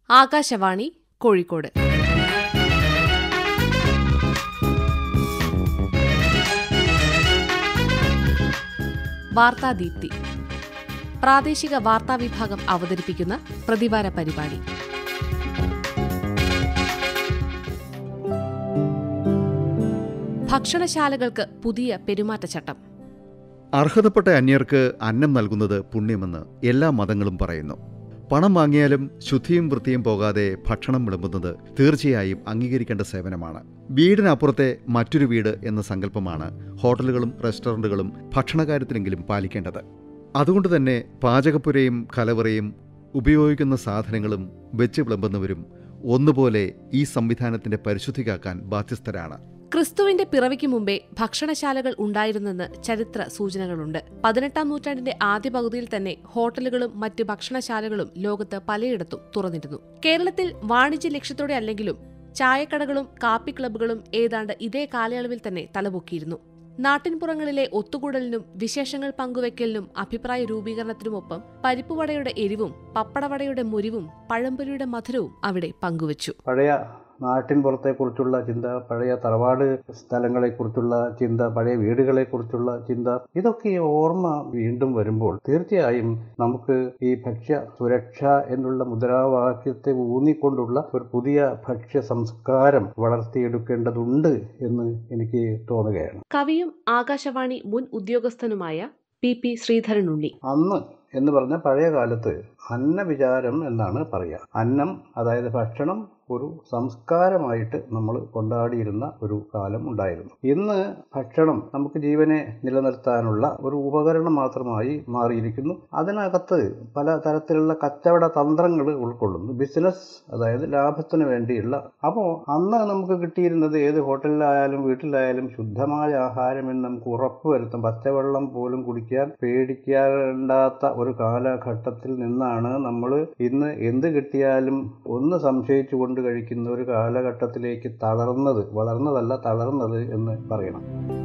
ആകാശവാണി കോഴിക്കോട് വാർത്താദീപ്തി പ്രാദേശിക വാർത്താ വിഭാഗം അവതരിപ്പിക്കുന്ന പ്രതിവാര പരിപാടി ഭക്ഷണശാലകൾക്ക് പുതിയ പെരുമാറ്റച്ചട്ടം അർഹതപ്പെട്ട അന്യർക്ക് അന്നം നൽകുന്നത് പുണ്യമെന്ന് എല്ലാ മതങ്ങളും പറയുന്നു പണം വാങ്ങിയാലും ശുദ്ധിയും വൃത്തിയും പോകാതെ ഭക്ഷണം വിളമ്പുന്നത് തീർച്ചയായും അംഗീകരിക്കേണ്ട സേവനമാണ് വീടിനപ്പുറത്തെ മറ്റൊരു വീട് എന്ന സങ്കല്പമാണ് ഹോട്ടലുകളും റെസ്റ്റോറൻറ്റുകളും ഭക്ഷണകാര്യത്തിലെങ്കിലും പാലിക്കേണ്ടത് അതുകൊണ്ട് തന്നെ പാചകപ്പുരയും കലവറയും ഉപയോഗിക്കുന്ന സാധനങ്ങളും വെച്ച് വിളമ്പുന്നവരും ഒന്നുപോലെ ഈ സംവിധാനത്തിന്റെ പരിശുദ്ധി കാക്കാൻ ബാധ്യസ്ഥരാണ് ക്രിസ്തുവിന്റെ പിറവിക്ക് മുമ്പേ ഭക്ഷണശാലകൾ ഉണ്ടായിരുന്നെന്ന് ചരിത്ര സൂചനകളുണ്ട് പതിനെട്ടാം നൂറ്റാണ്ടിന്റെ ആദ്യ പകുതിയിൽ തന്നെ ഹോട്ടലുകളും മറ്റ് ഭക്ഷണശാലകളും ലോകത്ത് പലയിടത്തും തുറന്നിരുന്നു കേരളത്തിൽ വാണിജ്യ ലക്ഷ്യത്തോടെ അല്ലെങ്കിലും ചായക്കടകളും കാപ്പി ക്ലബ്ബുകളും ഏതാണ്ട് ഇതേ കാലയളവിൽ തന്നെ തലപൊക്കിയിരുന്നു നാട്ടിൻപുറങ്ങളിലെ ഒത്തുകൂടലിനും വിശേഷങ്ങൾ പങ്കുവെക്കലിനും അഭിപ്രായ രൂപീകരണത്തിനുമൊപ്പം പരിപ്പുവടയുടെ എരിവും പപ്പടവടയുടെ മുരിവും പഴംപൊരിയുടെ മധുരവും അവിടെ പങ്കുവച്ചു പഴയ നാട്ടിൻ പുറത്തെക്കുറിച്ചുള്ള ചിന്ത പഴയ തറവാട് സ്ഥലങ്ങളെക്കുറിച്ചുള്ള ചിന്ത പഴയ വീടുകളെക്കുറിച്ചുള്ള ചിന്ത ഇതൊക്കെ ഈ ഓർമ്മ വീണ്ടും വരുമ്പോൾ തീർച്ചയായും നമുക്ക് ഈ ഭക്ഷ്യ സുരക്ഷ എന്നുള്ള മുദ്രാവാക്യത്തെ ഊന്നിക്കൊണ്ടുള്ള ഒരു പുതിയ ഭക്ഷ്യ സംസ്കാരം വളർത്തിയെടുക്കേണ്ടതുണ്ട് എന്ന് എനിക്ക് തോന്നുകയാണ് കവിയും ആകാശവാണി മുൻ ഉദ്യോഗസ്ഥനുമായ പി പി ശ്രീധരനുണ്ണി അന്ന് എന്ന് പറഞ്ഞ പഴയ കാലത്ത് അന്നവിചാരം എന്നാണ് പറയുക അന്നം അതായത് ഭക്ഷണം ഒരു സംസ്കാരമായിട്ട് നമ്മൾ കൊണ്ടാടിയിരുന്ന ഒരു കാലം ഉണ്ടായിരുന്നു ഇന്ന് ഭക്ഷണം നമുക്ക് ജീവനെ നിലനിർത്താനുള്ള ഒരു ഉപകരണം മാത്രമായി മാറിയിരിക്കുന്നു അതിനകത്ത് പല തരത്തിലുള്ള കച്ചവട തന്ത്രങ്ങൾ ഉൾക്കൊള്ളുന്നു ബിസിനസ് അതായത് ലാഭത്തിന് വേണ്ടിയുള്ള അപ്പോൾ അന്ന് നമുക്ക് കിട്ടിയിരുന്നത് ഏത് ഹോട്ടലിലായാലും വീട്ടിലായാലും ശുദ്ധമായ ആഹാരം എന്ന് നമുക്ക് ഉറപ്പുവരുത്താം പച്ചവെള്ളം പോലും കുടിക്കാൻ പേടിക്കേണ്ടാത്ത ഒരു കാലഘട്ടത്തിൽ നിന്നാണ് നമ്മൾ ഇന്ന് എന്ത് കിട്ടിയാലും ഒന്ന് സംശയിച്ചു കൊണ്ട് കഴിക്കുന്ന ഒരു കാലഘട്ടത്തിലേക്ക് തളർന്നത് വളർന്നതല്ല തളർന്നത് എന്ന് പറയണം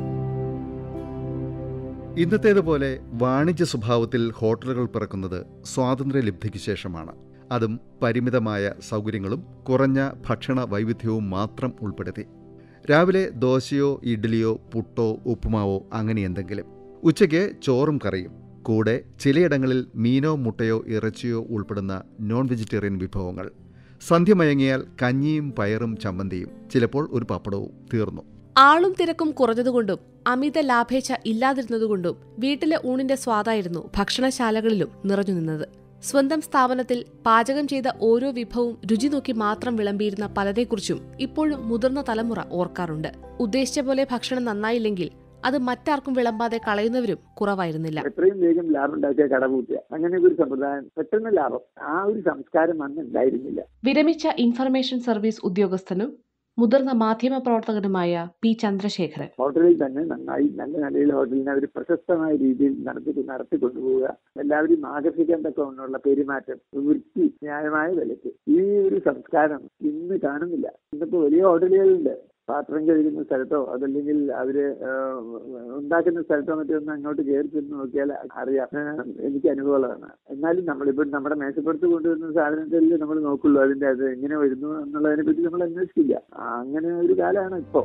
ഇന്നത്തേതുപോലെ വാണിജ്യ സ്വഭാവത്തിൽ ഹോട്ടലുകൾ പിറക്കുന്നത് സ്വാതന്ത്ര്യലബ്ധിക്ക് ശേഷമാണ് അതും പരിമിതമായ സൗകര്യങ്ങളും കുറഞ്ഞ ഭക്ഷണ വൈവിധ്യവും മാത്രം ഉൾപ്പെടുത്തി രാവിലെ ദോശയോ ഇഡ്ഡലിയോ പുട്ടോ ഉപ്പുമാവോ അങ്ങനെ എന്തെങ്കിലും ഉച്ചയ്ക്ക് ചോറും കറിയും കൂടെ ചിലയിടങ്ങളിൽ മീനോ മുട്ടയോ ഇറച്ചിയോ ഉൾപ്പെടുന്ന നോൺ വെജിറ്റേറിയൻ വിഭവങ്ങൾ സന്ധ്യ മയങ്ങിയാൽ കഞ്ഞിയും പയറും ചമ്മന്തിയും ചിലപ്പോൾ ഒരു പപ്പടവും തീർന്നു ആളും തിരക്കും കുറഞ്ഞതുകൊണ്ടും അമിത ലാഭേച്ഛ ഇല്ലാതിരുന്നതുകൊണ്ടും വീട്ടിലെ ഊണിന്റെ സ്വാദായിരുന്നു ഭക്ഷണശാലകളിലും നിറഞ്ഞുനിന്നത് സ്വന്തം സ്ഥാപനത്തിൽ പാചകം ചെയ്ത ഓരോ വിഭവവും രുചി നോക്കി മാത്രം വിളമ്പിയിരുന്ന പലരെക്കുറിച്ചും ഇപ്പോഴും മുതിർന്ന തലമുറ ഓർക്കാറുണ്ട് ഉദ്ദേശിച്ച പോലെ ഭക്ഷണം നന്നായില്ലെങ്കിൽ അത് മറ്റാർക്കും വിളമ്പാതെ കളയുന്നവരും കുറവായിരുന്നില്ല എത്രയും വേഗം ലാഭം ഉണ്ടാക്കിയ കട പൂട്ടുക അങ്ങനെയൊക്കെ ഒരു സമ്പ്രദായം പെട്ടെന്ന് ലാഭം ആ ഒരു സംസ്കാരം അന്ന് ഉണ്ടായിരുന്നില്ല വിരമിച്ച ഇൻഫർമേഷൻ സർവീസ് ഉദ്യോഗസ്ഥനും മുതിർന്ന മാധ്യമ പ്രവർത്തകനുമായ പി ചന്ദ്രശേഖരൻ ഹോട്ടലിൽ തന്നെ നന്നായി നല്ല നിലയിൽ ഹോട്ടലിനെ ഒരു പ്രശസ്തമായ രീതിയിൽ നടത്തി നടത്തിക്കൊണ്ടുപോവുക എല്ലാവരെയും ആകർഷിക്കാൻ തക്കവണ്ണമുള്ള പെരുമാറ്റം വൃത്തി ന്യായമായ വിലയ്ക്ക് ഈ ഒരു സംസ്കാരം ഇന്ന് കാണുന്നില്ല ഇന്നിപ്പോ വലിയ ഹോട്ടലുകളുണ്ട് പാത്രം കഴുകുന്ന സ്ഥലത്തോ അതല്ലെങ്കിൽ അവര് ഉണ്ടാക്കുന്ന സ്ഥലത്തോ മറ്റോ ഒന്ന് അങ്ങോട്ട് കയറി ചെന്ന് നോക്കിയാൽ അറിയാം എനിക്ക് അനുഭവമുള്ളതാണ് എന്നാലും നമ്മളിപ്പോൾ നമ്മുടെ മേശപ്പുറത്ത് കൊണ്ടുവരുന്ന സാധനത്തിൽ നമ്മൾ നോക്കുള്ളൂ അതിന്റെ അത് എങ്ങനെ വരുന്നു എന്നുള്ളതിനെ പറ്റി നമ്മൾ അന്വേഷിക്കില്ല അങ്ങനെ ഒരു കാലമാണ് ഇപ്പോ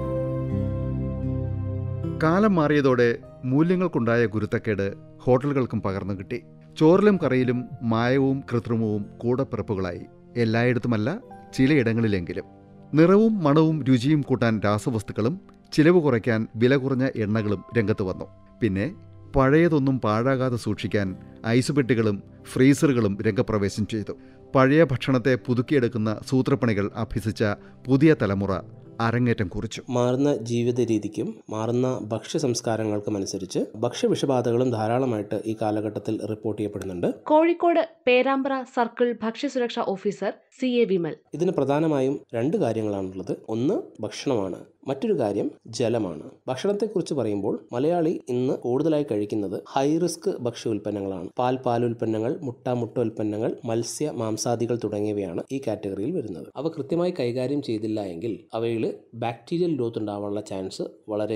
കാലം മാറിയതോടെ മൂല്യങ്ങൾക്കുണ്ടായ ഗുരുത്തക്കേട് ഹോട്ടലുകൾക്കും പകർന്നു കിട്ടി ചോറിലും കറിയിലും മായവും കൃത്രിമവും കൂടപ്പിറപ്പുകളായി എല്ലായിടത്തുമല്ല ചിലയിടങ്ങളിലെങ്കിലും നിറവും മണവും രുചിയും കൂട്ടാൻ രാസവസ്തുക്കളും ചിലവ് കുറയ്ക്കാൻ വില കുറഞ്ഞ എണ്ണകളും രംഗത്ത് വന്നു പിന്നെ പഴയതൊന്നും പാഴാകാതെ സൂക്ഷിക്കാൻ ഐസുപെട്ടികളും ഫ്രീസറുകളും രംഗപ്രവേശം ചെയ്തു പഴയ ഭക്ഷണത്തെ പുതുക്കിയെടുക്കുന്ന സൂത്രപ്പണികൾ അഭ്യസിച്ച പുതിയ തലമുറ അരങ്ങേറ്റം കുറിച്ചു മാറുന്ന ജീവിത രീതിക്കും മാറുന്ന ഭക്ഷ്യ സംസ്കാരങ്ങൾക്കും അനുസരിച്ച് ഭക്ഷ്യവിഷബാധകളും ധാരാളമായിട്ട് ഈ കാലഘട്ടത്തിൽ റിപ്പോർട്ട് ചെയ്യപ്പെടുന്നുണ്ട് കോഴിക്കോട് പേരാമ്പ്ര സർക്കിൾ ഭക്ഷ്യസുരക്ഷാ ഓഫീസർ സി എ വിമൽ ഇതിന് പ്രധാനമായും രണ്ട് കാര്യങ്ങളാണുള്ളത് ഒന്ന് ഭക്ഷണമാണ് മറ്റൊരു കാര്യം ജലമാണ് ഭക്ഷണത്തെക്കുറിച്ച് പറയുമ്പോൾ മലയാളി ഇന്ന് കൂടുതലായി കഴിക്കുന്നത് ഹൈ റിസ്ക് ഭക്ഷ്യ ഉൽപ്പന്നങ്ങളാണ് പാൽ പാലുൽപ്പന്നങ്ങൾ മുട്ട മുട്ട ഉൽപ്പന്നങ്ങൾ മത്സ്യ മാംസാദികൾ തുടങ്ങിയവയാണ് ഈ കാറ്റഗറിയിൽ വരുന്നത് അവ കൃത്യമായി കൈകാര്യം ചെയ്തില്ല എങ്കിൽ അവയിൽ ബാക്ടീരിയൽ ഗ്രോത്ത് ഉണ്ടാവാനുള്ള ചാൻസ് വളരെയധികം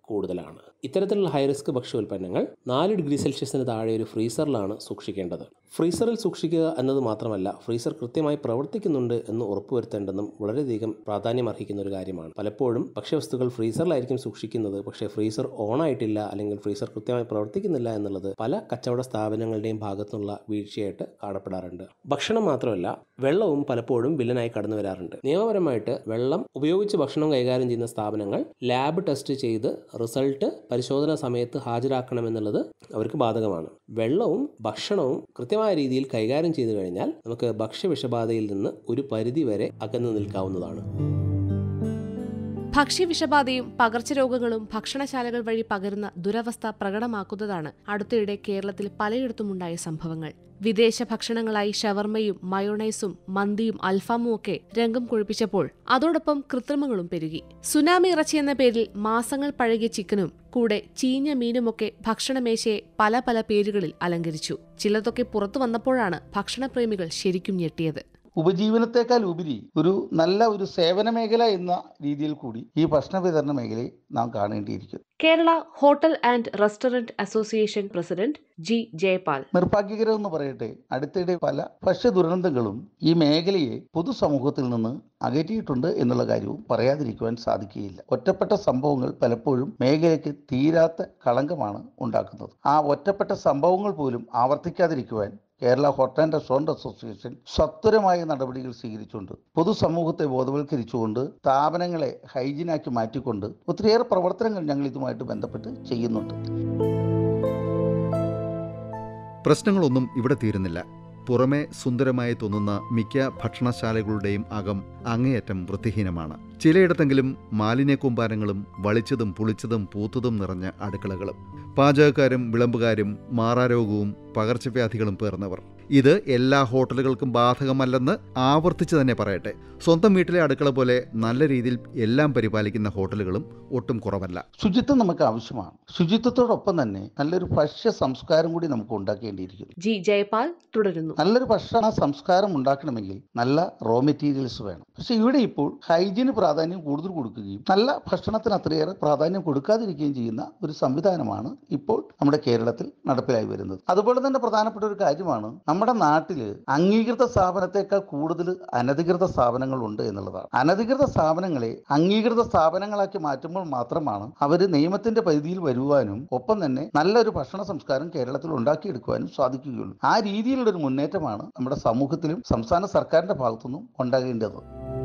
കൂടുതലാണ് ഇത്തരത്തിലുള്ള ഹൈറിസ്ക് ഭക്ഷ്യോൽപ്പന്നങ്ങൾ നാല് ഡിഗ്രി സെൽഷ്യസിന് താഴെ ഒരു ഫ്രീസറിലാണ് സൂക്ഷിക്കേണ്ടത് ഫ്രീസറിൽ സൂക്ഷിക്കുക എന്നത് മാത്രമല്ല ഫ്രീസർ കൃത്യമായി പ്രവർത്തിക്കുന്നുണ്ട് എന്ന് ഉറപ്പുവരുത്തേണ്ടതും വളരെയധികം പ്രാധാന്യം അർഹിക്കുന്ന ഒരു കാര്യമാണ് പലപ്പോഴും ഭക്ഷ്യവസ്തുക്കൾ ഫ്രീസറിലായിരിക്കും സൂക്ഷിക്കുന്നത് പക്ഷേ ഫ്രീസർ ഓൺ ആയിട്ടില്ല അല്ലെങ്കിൽ ഫ്രീസർ കൃത്യമായി പ്രവർത്തിക്കുന്നില്ല എന്നുള്ളത് പല കച്ചവട സ്ഥാപനങ്ങളുടെയും ഭാഗത്തുനിന്നുള്ള വീഴ്ചയായിട്ട് കാണപ്പെടാറുണ്ട് ഭക്ഷണം മാത്രമല്ല വെള്ളവും പലപ്പോഴും വില്ലനായി കടന്നു വരാറുണ്ട് നിയമപരമായിട്ട് വെള്ളം ഉപയോഗിച്ച് ഭക്ഷണം കൈകാര്യം ചെയ്യുന്ന സ്ഥാപനങ്ങൾ ലാബ് ടെസ്റ്റ് ചെയ്ത് റിസൾട്ട് പരിശോധന സമയത്ത് ഹാജരാക്കണമെന്നുള്ളത് അവർക്ക് ബാധകമാണ് വെള്ളവും ഭക്ഷണവും കൃത്യമായ രീതിയിൽ കൈകാര്യം ചെയ്തു കഴിഞ്ഞാൽ നമുക്ക് ഭക്ഷ്യവിഷബാധയിൽ നിന്ന് ഒരു പരിധി വരെ അകന്നു നിൽക്കാവുന്നതാണ് ഭക്ഷ്യവിഷബാധയും പകർച്ചരോഗങ്ങളും ഭക്ഷണശാലകൾ വഴി പകരുന്ന ദുരവസ്ഥ പ്രകടമാക്കുന്നതാണ് അടുത്തിടെ കേരളത്തിൽ പലയിടത്തുമുണ്ടായ സംഭവങ്ങൾ വിദേശ ഭക്ഷണങ്ങളായി ഷവർമയും മയോണൈസും മന്തിയും അൽഫാമും ഒക്കെ രംഗം കൊഴുപ്പിച്ചപ്പോൾ അതോടൊപ്പം കൃത്രിമങ്ങളും പെരുകി സുനാമി ഇറച്ചി എന്ന പേരിൽ മാസങ്ങൾ പഴകിയ ചിക്കനും കൂടെ ചീഞ്ഞ മീനുമൊക്കെ ഭക്ഷണമേശയെ പല പല പേരുകളിൽ അലങ്കരിച്ചു ചിലതൊക്കെ പുറത്തു വന്നപ്പോഴാണ് ഭക്ഷണപ്രേമികൾ ശരിക്കും ഞെട്ടിയത് ഉപജീവനത്തെക്കാൾ ഉപരി ഒരു നല്ല ഒരു സേവന മേഖല എന്ന രീതിയിൽ കൂടി ഈ ഭക്ഷണ വിതരണ മേഖലയെ നാം കാണേണ്ടിയിരിക്കുന്നു Kerala hotel and restaurant association president G Jayapal നിർഭാഗ്യകരം എന്ന് പറയട്ടെ അടുത്തിടെ പല ഭക്ഷ്യ ദുരന്തങ്ങളും ഈ മേഖലയെ പൊതുസമൂഹത്തിൽ നിന്ന് അകറ്റിയിട്ടുണ്ട് എന്നുള്ള കാര്യവും പറയാതിരിക്കുവാൻ സാധിക്കുകയില്ല ഒറ്റപ്പെട്ട സംഭവങ്ങൾ പലപ്പോഴും മേഖലയ്ക്ക് തീരാത്ത കളങ്കമാണ് ഉണ്ടാക്കുന്നത് ആ ഒറ്റപ്പെട്ട സംഭവങ്ങൾ പോലും ആവർത്തിക്കാതിരിക്കുവാൻ Kerala hotel and restaurant association സത്വരമായ നടപടികൾ സ്വീകരിച്ചുകൊണ്ട് പൊതുസമൂഹത്തെ ബോധവൽക്കരിച്ചുകൊണ്ട് സ്ഥാപനങ്ങളെ ഹൈജീനാക്കി മാറ്റിക്കൊണ്ട് ഒത്തിരിയേറെ പ്രവർത്തനങ്ങൾ ഞങ്ങൾ ഇതുമായിട്ട് ബന്ധപ്പെട്ട് ചെയ്യുന്നുണ്ട് പ്രശ്നങ്ങളൊന്നും ഇവിടെ തീരുന്നില്ല പുറമെ സുന്ദരമായി തോന്നുന്ന മിക്ക ഭക്ഷണശാലകളുടെയും അകം അങ്ങേയറ്റം വൃത്തിഹീനമാണ് ചിലയിടത്തെങ്കിലും മാലിന്യ കൂമ്പാരങ്ങളും വളിച്ചതും പുളിച്ചതും പൂത്തതും നിറഞ്ഞ അടുക്കളകളും പാചകക്കാരും വിളമ്പുകാരും മാറാരോഗവും പകർച്ചവ്യാധികളും പേർന്നവർ ഇത് എല്ലാ ഹോട്ടലുകൾക്കും ബാധകമല്ലെന്ന് ആവർത്തിച്ച് തന്നെ പറയട്ടെ സ്വന്തം വീട്ടിലെ അടുക്കള പോലെ നല്ല രീതിയിൽ എല്ലാം പരിപാലിക്കുന്ന ഹോട്ടലുകളും ഒട്ടും കുറവല്ല ശുചിത്വം നമുക്ക് ആവശ്യമാണ് ശുചിത്വത്തോടൊപ്പം തന്നെ നല്ലൊരു ഭക്ഷ്യ സംസ്കാരം കൂടി നമുക്ക് ഉണ്ടാക്കേണ്ടിയിരിക്കുന്നു ജി ജയപാൽ തുടരുന്നു നല്ലൊരു ഭക്ഷണ സംസ്കാരം ഉണ്ടാക്കണമെങ്കിൽ നല്ല റോ മെറ്റീരിയൽസ് വേണം പക്ഷെ ഇവിടെ ഇപ്പോൾ ഹൈജീന് പ്രാധാന്യം കൂടുതൽ കൊടുക്കുകയും നല്ല ഭക്ഷണത്തിന് അത്രയേറെ പ്രാധാന്യം കൊടുക്കാതിരിക്കുകയും ചെയ്യുന്ന ഒരു സംവിധാനമാണ് ഇപ്പോൾ നമ്മുടെ കേരളത്തിൽ നടപ്പിലായി വരുന്നത് അതുപോലെ തന്നെ പ്രധാനപ്പെട്ട ഒരു കാര്യമാണ് നമ്മുടെ നാട്ടിൽ അംഗീകൃത സ്ഥാപനത്തെക്കാൾ കൂടുതൽ അനധികൃത സ്ഥാപനങ്ങൾ ഉണ്ട് എന്നുള്ളതാണ് അനധികൃത സ്ഥാപനങ്ങളെ അംഗീകൃത സ്ഥാപനങ്ങളാക്കി മാറ്റുമ്പോൾ മാത്രമാണ് അവർ നിയമത്തിന്റെ പരിധിയിൽ വരുവാനും ഒപ്പം തന്നെ നല്ലൊരു ഭക്ഷണ സംസ്കാരം കേരളത്തിൽ ഉണ്ടാക്കിയെടുക്കുവാനും സാധിക്കുകയുള്ളൂ ആ രീതിയിലുള്ള ഒരു മുന്നേറ്റമാണ് നമ്മുടെ സമൂഹത്തിലും സംസ്ഥാന സർക്കാരിന്റെ ഭാഗത്തുനിന്നും ഉണ്ടാകേണ്ടത്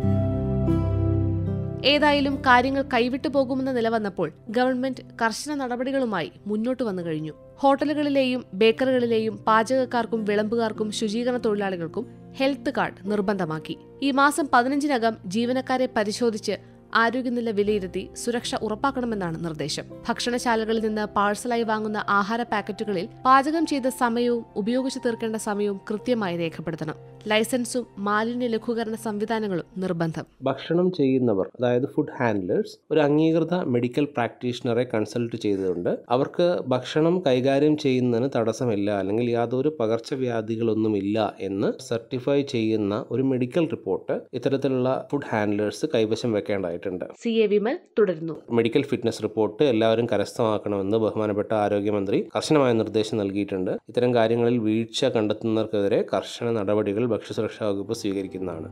ഏതായാലും കാര്യങ്ങൾ കൈവിട്ടു പോകുമെന്ന നില വന്നപ്പോൾ ഗവൺമെന്റ് കർശന നടപടികളുമായി മുന്നോട്ട് വന്നു കഴിഞ്ഞു ഹോട്ടലുകളിലെയും ബേക്കറികളിലെയും പാചകക്കാർക്കും വിളമ്പുകാർക്കും ശുചീകരണ തൊഴിലാളികൾക്കും ഹെൽത്ത് കാർഡ് നിർബന്ധമാക്കി ഈ മാസം പതിനഞ്ചിനകം ജീവനക്കാരെ പരിശോധിച്ച് ആരോഗ്യനില വിലയിരുത്തി സുരക്ഷ ഉറപ്പാക്കണമെന്നാണ് നിർദ്ദേശം ഭക്ഷണശാലകളിൽ നിന്ന് പാഴ്സലായി വാങ്ങുന്ന ആഹാര പാക്കറ്റുകളിൽ പാചകം ചെയ്ത സമയവും ഉപയോഗിച്ചു തീർക്കേണ്ട സമയവും കൃത്യമായി രേഖപ്പെടുത്തണം ലൈസൻസും മാലിന്യ ലഘൂകരണ സംവിധാനങ്ങളും നിർബന്ധം ഭക്ഷണം ചെയ്യുന്നവർ അതായത് ഫുഡ് ഹാൻഡ്ലേഴ്സ് ഒരു അംഗീകൃത മെഡിക്കൽ പ്രാക്ടീഷണറെ കൺസൾട്ട് ചെയ്തുകൊണ്ട് അവർക്ക് ഭക്ഷണം കൈകാര്യം ചെയ്യുന്നതിന് തടസ്സമില്ല അല്ലെങ്കിൽ യാതൊരു പകർച്ചവ്യാധികളൊന്നുമില്ല എന്ന് സർട്ടിഫൈ ചെയ്യുന്ന ഒരു മെഡിക്കൽ റിപ്പോർട്ട് ഇത്തരത്തിലുള്ള ഫുഡ് ഹാൻഡ്ലേഴ്സ് കൈവശം വെക്കേണ്ടതായിട്ടുണ്ട് സി എ വിമൽ തുടരുന്നു മെഡിക്കൽ ഫിറ്റ്നസ് റിപ്പോർട്ട് എല്ലാവരും കരസ്ഥമാക്കണമെന്ന് ബഹുമാനപ്പെട്ട ആരോഗ്യമന്ത്രി കർശനമായ നിർദ്ദേശം നൽകിയിട്ടുണ്ട് ഇത്തരം കാര്യങ്ങളിൽ വീഴ്ച കണ്ടെത്തുന്നവർക്കെതിരെ കർശന നടപടികൾ ഭക്ഷ്യസുരക്ഷാ വകുപ്പ് സ്വീകരിക്കുന്നതാണ്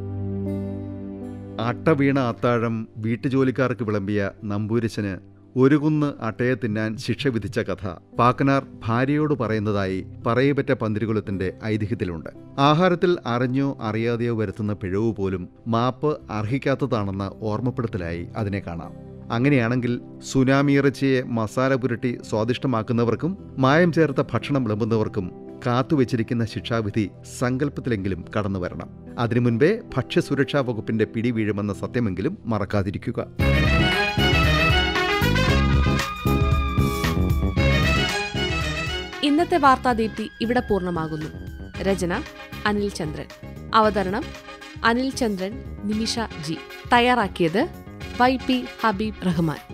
അട്ട വീണ അത്താഴം വീട്ടുജോലിക്കാർക്ക് വിളമ്പിയ നമ്പൂരിശന് ഒരു കുന്ന് അട്ടയെ തിന്നാൻ ശിക്ഷ വിധിച്ച കഥ പാക്കനാർ ഭാര്യയോട് പറയുന്നതായി പറയപറ്റ പന്തിരുകുലത്തിന്റെ ഐതിഹ്യത്തിലുണ്ട് ആഹാരത്തിൽ അറിഞ്ഞോ അറിയാതെയോ വരുത്തുന്ന പിഴവ് പോലും മാപ്പ് അർഹിക്കാത്തതാണെന്ന ഓർമ്മപ്പെടുത്തലായി അതിനെ കാണാം അങ്ങനെയാണെങ്കിൽ സുനാമി ഇറച്ചിയെ മസാല പുരട്ടി സ്വാദിഷ്ടമാക്കുന്നവർക്കും മായം ചേർത്ത ഭക്ഷണം വിളമ്പുന്നവർക്കും കാത്തുവച്ചിരിക്കുന്ന ശിക്ഷാവിധി സങ്കല്പത്തിലെങ്കിലും കടന്നു വരണം അതിനു മുൻപേ ഭക്ഷ്യസുരക്ഷാ വകുപ്പിന്റെ പിടി വീഴുമെന്ന സത്യമെങ്കിലും മറക്കാതിരിക്കുക ഇന്നത്തെ വാർത്താദീപ്തി ഇവിടെ പൂർണ്ണമാകുന്നു രചന അനിൽ ചന്ദ്രൻ അവതരണം അനിൽ ചന്ദ്രൻ നിമിഷ ജി തയ്യാറാക്കിയത് വൈ പി ഹബീബ് റഹ്മാൻ